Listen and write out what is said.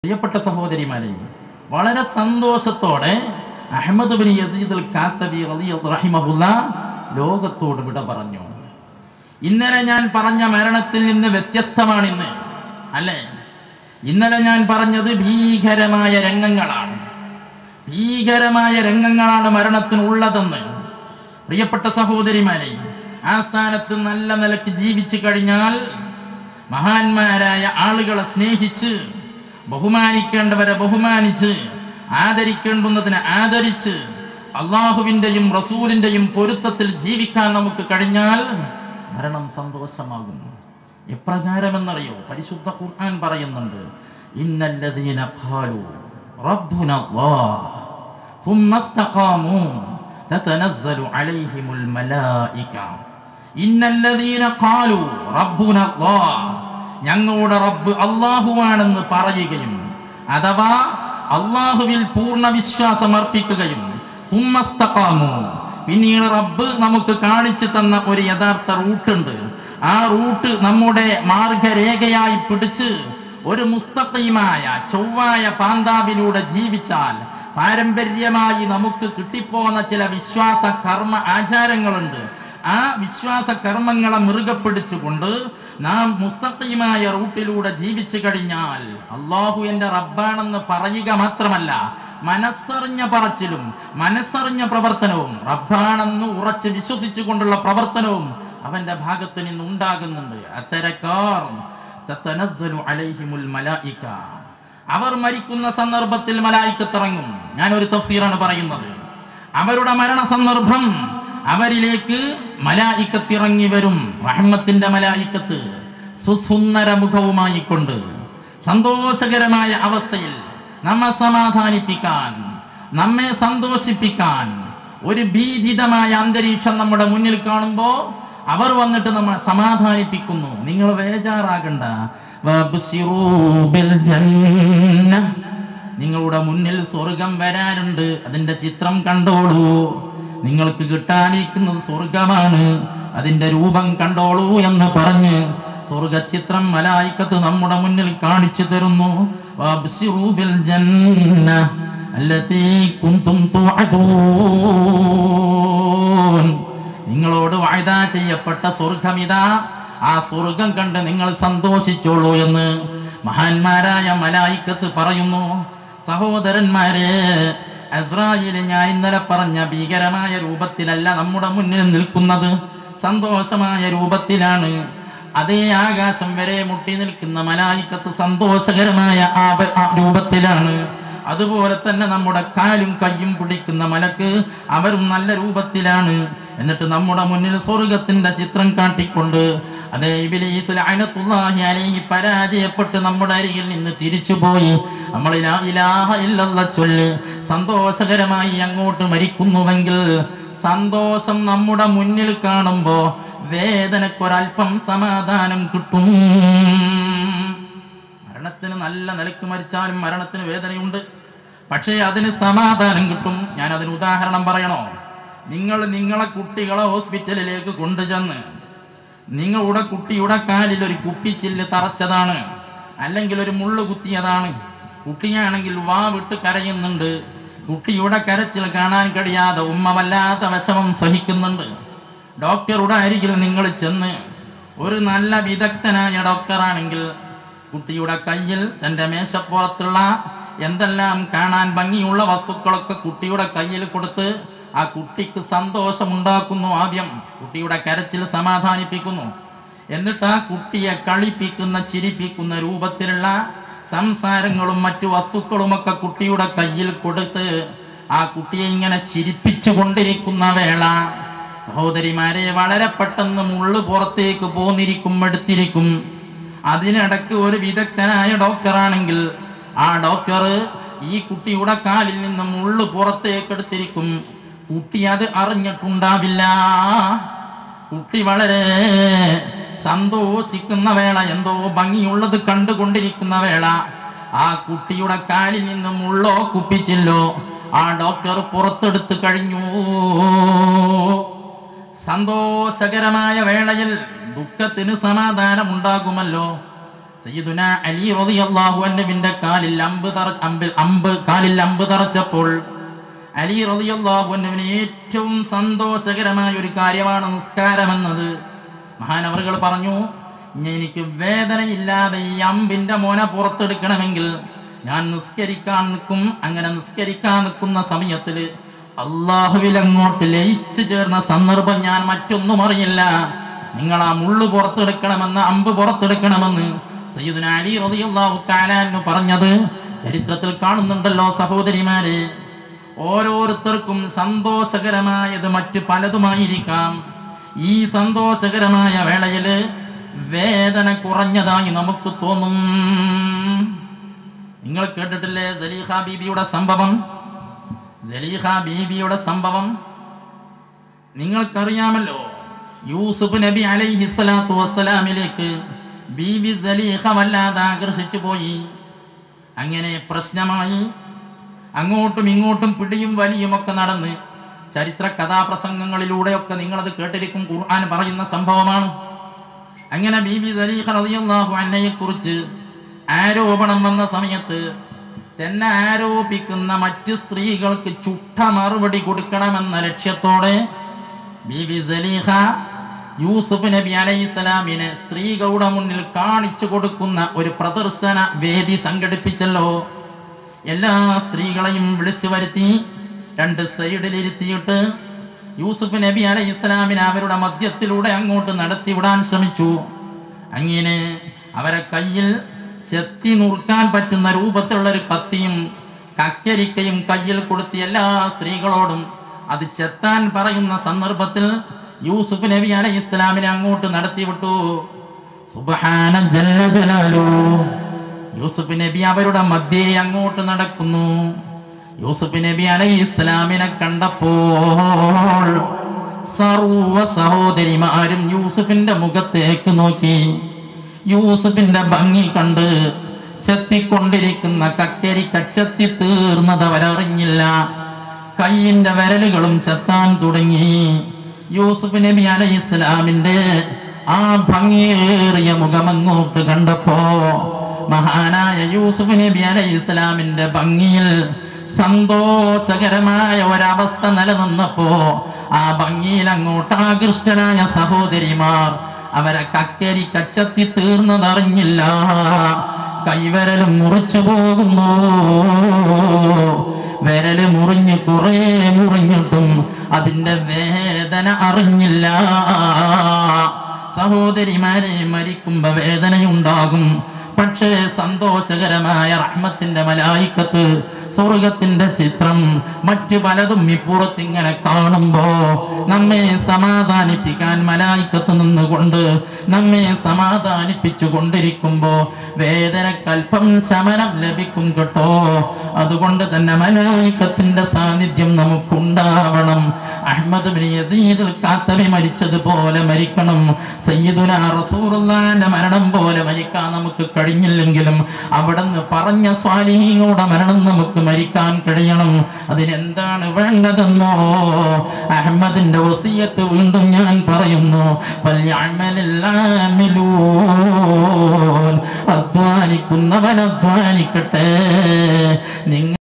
പ്രിയപ്പെട്ട സഹോദരിമാരെ വളരെ സന്തോഷത്തോടെ അഹമ്മദ് ബിൻ യസീദ് അൽ കാത്തബി റളിയല്ലാഹു റഹിമഹുല്ല ലോകത്തോട് വിട പറഞ്ഞു ഇന്നലെ ഞാൻ പറഞ്ഞ മരണത്തിൽ നിന്ന് വ്യത്യസ്തമാണ് ഇന്ന് അല്ലേ ഇന്നലെ ഞാൻ പറഞ്ഞത് ഭീകരമായ രംഗങ്ങളാണ് ഭീകരമായ രംഗങ്ങളാണ് മരണത്തിനുള്ളതെന്ന് പ്രിയപ്പെട്ട സഹോദരിമാരെ ആ സ്ഥാനത്ത് നല്ല നിലയ്ക്ക് ജീവിച്ചു കഴിഞ്ഞാൽ മഹാന്മാരായ ആളുകളെ സ്നേഹിച്ച് ബഹുമാനിക്കേണ്ടവരെ ബഹുമാനിച്ച് ആദരിക്കേണ്ടുന്നതിനെ ആദരിച്ച് അള്ളാഹുവിൻ്റെയും റസൂലിൻ്റെയും പൊരുത്തത്തിൽ ജീവിക്കാൻ നമുക്ക് കഴിഞ്ഞാൽ മരണം സന്തോഷമാകും എപ്രകാരമെന്നറിയോ പരിശുദ്ധ ഖുർആൻ പറയുന്നുണ്ട് ഇന്നല്ലദീന ഖാലു റബ്ബുന അല്ലാഹ് ثم استقاموا تتنزل عليهم الملائكة إن الذين قالوا ربنا الله ഞങ്ങളുടെ റബ്ബ് അള്ളാഹുവാണെന്ന് പറയുകയും അഥവാ അള്ളാഹുവിൽ പൂർണ്ണ വിശ്വാസം അർപ്പിക്കുകയും സുമ്മസ്തഖാമു പിന്നീട് റബ്ബ് നമുക്ക് കാണിച്ചു തന്ന ഒരു യഥാർത്ഥ റൂട്ടുണ്ട് ആ റൂട്ട് നമ്മുടെ മാർഗരേഖയായി പിടിച്ച് ഒരു മുസ്തഖീമായ ചൊവ്വായ പാന്താവിലൂടെ ജീവിച്ചാൽ പാരമ്പര്യമായി നമുക്ക് കിട്ടിപ്പോന്ന ചില വിശ്വാസ കർമ്മ ആചാരങ്ങളുണ്ട് ആ വിശ്വാസ കർമ്മങ്ങളെ മുറുകെ പിടിച്ചുകൊണ്ട് നാം മുസ്തഖീമായ റൂട്ടിലൂടെ ജീവിച്ചു കഴിഞ്ഞാൽ അള്ളാഹു എന്റെ റബ്ബാണെന്ന് പറയുക മാത്രമല്ല മനസ്സറിഞ്ഞ പറച്ചിലും മനസ്സറിഞ്ഞ പ്രവർത്തനവും റബ്ബാണെന്ന് ഉറച്ച് വിശ്വസിച്ചുകൊണ്ടുള്ള പ്രവർത്തനവും അവന്റെ ഭാഗത്ത് നിന്ന് ഉണ്ടാകുന്നുണ്ട് അത്തരക്കാർ തത്തനസ്സലു അലൈഹിമുൽ മലായിക അവർ മരിക്കുന്ന സന്ദർഭത്തിൽ മലായിക്കത്തിറങ്ങും ഞാൻ ഒരു തഫ്സീറാണ് പറയുന്നത് അവരുടെ മരണ സന്ദർഭം അവരിലേക്ക് മലായിക്കത്തിറങ്ങി വരും റഹ്മത്തിന്റെ മലായിക്കത്ത് സുസുന്ദര മുഖവുമായി കൊണ്ട് സന്തോഷകരമായ അവസ്ഥയിൽ നമ്മെ സമാധാനിപ്പിക്കാൻ നമ്മെ സന്തോഷിപ്പിക്കാൻ ഒരു ഭീതിതമായ അന്തരീക്ഷം നമ്മുടെ മുന്നിൽ കാണുമ്പോൾ അവർ വന്നിട്ട് നമ്മളെ സമാധാനിപ്പിക്കുന്നു നിങ്ങൾ വേജാറാകണ്ട വബ്ശിറൂ ബിൽ ജന്ന. നിങ്ങളുടെ മുന്നിൽ സ്വർഗം വരാനുണ്ട് അതിന്റെ ചിത്രം കണ്ടോളൂ നിങ്ങൾക്ക് കിട്ടാനിരിക്കുന്നത് സ്വർഗമാണ് അതിന്റെ രൂപം കണ്ടോളൂ എന്ന് പറഞ്ഞ് സ്വർഗചിത്രം മലായിക്കത്ത് നമ്മുടെ മുന്നിൽ കാണിച്ചു തരുന്നു വബ്ശിറൂ ബിൽ ജന്ന അല്ലതീ കുന്തും തുഅദൂൻ നിങ്ങളോട് വായ്ത ചെയ്യപ്പെട്ട സ്വർഗമിതാ ആ സ്വർഗം കണ്ട് നിങ്ങൾ സന്തോഷിച്ചോളൂ എന്ന് മഹാന്മാരായ മലായിക്കത്ത് പറയുന്നു സഹോദരന്മാരെ അസ്രായേല് ഞാൻ ഇന്നലെ പറഞ്ഞ ഭീകരമായ രൂപത്തിലല്ല നമ്മുടെ മുന്നിൽ നിൽക്കുന്നത് സന്തോഷമായ രൂപത്തിലാണ് അതേ ആകാശം വരെ മുട്ടി നിൽക്കുന്ന മലായിക്കത്ത് സന്തോഷകരമായ ആ പ- ആ രൂപത്തിലാണ് അതുപോലെ തന്നെ നമ്മുടെ കാലും കയ്യും പിടിക്കുന്ന മലക്ക് അവരും നല്ല രൂപത്തിലാണ് എന്നിട്ട് നമ്മുടെ മുന്നിൽ സ്വർഗത്തിന്റെ ചിത്രം കാട്ടിക്കൊണ്ട് അതേ ഇബ്ലീസ് ലഅനത്തുല്ലാഹി അലൈഹി പരാജയപ്പെട്ട് നമ്മുടെ അരികിൽ നിന്ന് തിരിച്ചുപോയി നമ്മൾ ലാ ഇലാഹ ഇല്ലല്ലാ ചൊല്ല് സന്തോഷകരമായി അങ്ങോട്ട് മരിക്കുന്നുവെങ്കിൽ സന്തോഷം നമ്മുടെ മുന്നിൽ കാണുമ്പോ വേദനക്കൊരൽപ്പം സമാധാനം കിട്ടും മരണത്തിന് നല്ല നിലക്ക് മരിച്ചാലും മരണത്തിന് വേദനയുണ്ട് പക്ഷേ അതിന് സമാധാനം കിട്ടും ഞാൻ അതിന് ഉദാഹരണം പറയണോ നിങ്ങൾ നിങ്ങളെ കുട്ടികളെ ഹോസ്പിറ്റലിലേക്ക് കൊണ്ടുചെന്ന് നിങ്ങളുടെ കുട്ടിയുടെ കാലിൽ ഒരു കുപ്പിച്ചില്ല് തറച്ചതാണ് അല്ലെങ്കിൽ ഒരു മുള്ളു കുത്തിയതാണ് കുട്ടിയാണെങ്കിൽ വാ വിട്ട് കരയുന്നുണ്ട് കുട്ടിയുടെ കരച്ചിൽ കാണാൻ കഴിയാതെ ഉമ്മ വല്ലാത്ത വിഷമം സഹിക്കുന്നുണ്ട് ഡോക്ടറുടെ അരികിൽ നിങ്ങൾ ചെന്ന് ഒരു നല്ല വിദഗ്ധനായ ഡോക്ടറാണെങ്കിൽ കുട്ടിയുടെ കയ്യിൽ തൻ്റെ മേശപ്പുറത്തുള്ള എന്തെല്ലാം കാണാൻ ഭംഗിയുള്ള വസ്തുക്കളൊക്കെ കുട്ടിയുടെ കയ്യിൽ കൊടുത്ത് ആ കുട്ടിക്ക് സന്തോഷമുണ്ടാക്കുന്നു ആദ്യം കുട്ടിയുടെ കരച്ചിൽ സമാധാനിപ്പിക്കുന്നു എന്നിട്ട് ആ കുട്ടിയെ കളിപ്പിക്കുന്ന ചിരിപ്പിക്കുന്ന രൂപത്തിലുള്ള സംസാരങ്ങളും മറ്റു വസ്തുക്കളുമൊക്കെ കുട്ടിയുടെ കയ്യിൽ കൊടുത്ത് ആ കുട്ടിയെ ഇങ്ങനെ ചിരിപ്പിച്ചു കൊണ്ടിരിക്കുന്ന വേള സഹോദരിമാരെ വളരെ പെട്ടെന്ന് മുള്ളു പുറത്തേക്ക് പോന്നിരിക്കും എടുത്തിരിക്കും അതിനിടയ്ക്ക് ഒരു വിദഗ്ധനായ ഡോക്ടറാണെങ്കിൽ ആ ഡോക്ടർ ഈ കുട്ടിയുടെ കാലിൽ നിന്ന് മുള്ളു പുറത്തേക്ക് എടുത്തിരിക്കും കുട്ടി അത് അറിഞ്ഞിട്ടുണ്ടാവില്ല കുട്ടി വളരെ സന്തോഷിക്കുന്ന വേള എന്തോ ഭംഗിയുള്ളത് കണ്ടുകൊണ്ടിരിക്കുന്ന വേള ആ കുട്ടിയുടെ കാലിൽ നിന്ന് മുള്ളോ കുപ്പിച്ചില്ലോ ആ ഡോക്ടർ പുറത്തെടുത്ത് കഴിഞ്ഞു സന്തോഷകരമായ വേളയിൽ ദുഃഖത്തിന് സമാധാനം ഉണ്ടാകുമല്ലോ സയ്യിദുന അലി റളിയല്ലാഹു അൻഹുവിന്റെ കാലിൽ അമ്പ് തറ അമ്പിൽ അമ്പ് കാലിൽ അമ്പ് തറച്ചപ്പോൾ അലി റളിയല്ലാഹു അൻഹുവിന് ഏറ്റവും സന്തോഷകരമായ ഒരു കാര്യമാണ് നിസ്കാരമെന്നത് മഹാനവറുകൾ പറഞ്ഞു "ഇനി എനിക്ക് വേദനയില്ലാതെ ഈ അമ്പിന്റെ മോന പുറത്തെടുക്കണമെങ്കിൽ ഞാൻ നിസ്കരിക്കാൻ നിൽക്കും അങ്ങനെ നിസ്കരിക്കാൻ നിൽക്കുന്ന സമയത്തിൽ അള്ളാഹുവിൽ അങ്ങോട്ട് ലയിച്ചു ചേർന്ന സന്ദർഭം ഞാൻ മറ്റൊന്നും അറിയില്ല നിങ്ങൾ ആ മുള്ളു പുറത്തെടുക്കണമെന്ന് അമ്പ് പുറത്തെടുക്കണമെന്ന് സയ്യിദുന അലി റളിയല്ലാഹു തആല അൻഹു പറഞ്ഞത് ചരിത്രത്തിൽ കാണുന്നുണ്ടല്ലോ സഹോദരിമാരെ ഓരോരുത്തർക്കും സന്തോഷകരമായത് മറ്റ് പലതുമായിരിക്കാം ഈ സന്തോഷകരമായ വേളയില് വേദന കുറഞ്ഞതായി നമുക്ക് തോന്നും നിങ്ങൾ കേട്ടിട്ടില്ലേ സലീഹ ബീബിയുടെ സംഭവം സലീഹ ബീബിയുടെ സംഭവം നിങ്ങൾക്കറിയാമല്ലോ യൂസുഫ് നബി അലൈഹി സ്വലാത്തു വസ്സലാമിലേക്ക് ബീബി സലീഹ വല്ലാതെ ആകർഷിച്ചു പോയി അങ്ങനെ പ്രശ്നമായി അങ്ങോട്ടും ഇങ്ങോട്ടും പിടിയും വലിയുമൊക്കെ നടന്ന് ചരിത്ര കഥാപ്രസംഗങ്ങളിലൂടെയൊക്കെ നിങ്ങളത് കേട്ടിരിക്കും ഖുർആൻ പറയുന്ന സംഭവമാണ് അങ്ങനെ ബീബി സലീഹ റളിയല്ലാഹു അൻഹയെ കുറിച്ച് ആരോപണം വന്ന സമയത്ത് തന്നെ ആരോപിക്കുന്ന മറ്റ് സ്ത്രീകൾക്ക് ചുട്ട മറുപടി കൊടുക്കണമെന്ന ലക്ഷ്യത്തോടെ ബീബി സലീഹ യൂസുഫ് നബി അലൈഹിസ്സലാമിനെ സ്ത്രീകളുടെ മുന്നിൽ കാണിച്ചു കൊടുക്കുന്ന ഒരു പ്രദർശന വേദി സംഘടിപ്പിച്ചല്ലോ എല്ലാ സ്ത്രീകളെയും വിളിച്ചു വരുത്തി രണ്ട് സൈഡിലിരുത്തിയിട്ട് യൂസുഫ് നബി അലൈഹി ഇസ്ലാമിനെ അവരുടെ മധ്യത്തിലൂടെ അങ്ങോട്ട് നടത്തിവിടാൻ ശ്രമിച്ചു അങ്ങനെ അവരെ കയ്യിൽ ചെത്തി നുറുക്കാൻ പറ്റുന്ന രൂപത്തിലുള്ള ഒരു കത്തിയും കക്കരിക്കയും കയ്യിൽ കൊടുത്തി എല്ലാ സ്ത്രീകളോടും അത് ചെത്താൻ പറയുന്ന സന്ദർഭത്തിൽ യൂസുഫ് നബി അലൈഹി ഇസ്ലാമിനെ അങ്ങോട്ട് നടത്തിവിട്ടു സുബ്ഹാന ജല്ല ജലാലു യൂസുഫ് നബി അവരുടെ മധ്യേ അങ്ങോട്ട് നടക്കുന്നു യൂസുഫ് നബി അലൈഹി ഇസ്ലാമിനെ കണ്ടപ്പോൾ സർവ സഹോദരിമാരും യൂസുഫിന്റെ മുഖത്തേക്ക് നോക്കി യൂസുഫിന്റെ ഭംഗി കണ്ട് ചെത്തിക്കൊണ്ടിരിക്കുന്ന കക്കരി കച്ചത്തി തീർന്നത് അവരറിഞ്ഞില്ല കയ്യിന്റെ വിരലുകളും ചെത്താൻ തുടങ്ങി യൂസുഫ് നബി അലൈഹി ഇസ്ലാമിന്റെ ആ ഭംഗിയേറിയ മുഖം അങ്ങോട്ട് കണ്ടപ്പോ മഹാനായ യൂസുഫ് നബി അലൈഹി ഇസ്ലാമിന്റെ ഭംഗിയിൽ സന്തോഷകരമായ ഒരവസ്ഥ നിലനിന്നപ്പോ ആ ഭംഗിയിൽ അങ്ങോട്ട് ആകൃഷ്ടനായ സഹോദരിമാർ അവരെ കക്കരി കച്ചത്തി തീർന്നതറിഞ്ഞില്ല കൈവരലും മുറിച്ചു പോകുന്നു വിരല് മുറിഞ്ഞ് കുറെ മുറിഞ്ഞിട്ടും അതിന്റെ വേദന അറിഞ്ഞില്ല സഹോദരിമാരെ മരിക്കുമ്പോ വേദനയുണ്ടാകും പക്ഷേ സന്തോഷകരമായ റഹ്മത്തിന്റെ മലായിക്കത്ത് സ്വർഗത്തിന്റെ ചിത്രം മറ്റു പലതും ഇപ്പുറത്ത് ഇങ്ങനെ കാണുമ്പോ നമ്മെ സമാധാനിപ്പിക്കാൻ മലായിക്കത്ത് നിന്നുകൊണ്ട് നമ്മെ സമാധാനിപ്പിച്ചു കൊണ്ടിരിക്കുമ്പോ വേദനക്കൽപ്പം ശമനം ലഭിക്കും കേട്ടോ അതുകൊണ്ട് തന്നെ മലായിക്കത്തിന്റെ സാന്നിധ്യം നമുക്കുണ്ടാവണം അഹമ്മദ് ബിൻ യസീദുൽ കാത്തവി മരിച്ചതുപോലെ മരിക്കണം സയ്യിദുന റസൂറുള്ളാന്റെ മരണം പോലെ മരിക്കാൻ നമുക്ക് കഴിഞ്ഞില്ലെങ്കിലും അവിടുന്ന് പറഞ്ഞ സ്വാലിഹിയുടെ മരണം നമുക്ക് മരിക്കാൻ കഴിയണം അതിനെന്താണ് വേണ്ടതെന്നോ അഹമ്മദിന്റെ വസീയത്ത് വീണ്ടും ഞാൻ പറയുന്നു ഫല്യഅമലിൽ ആമിലൂൻ. അധ്വാനിക്കുന്നവൻ അധ്വാനിക്കട്ടെ നിങ്ങൾ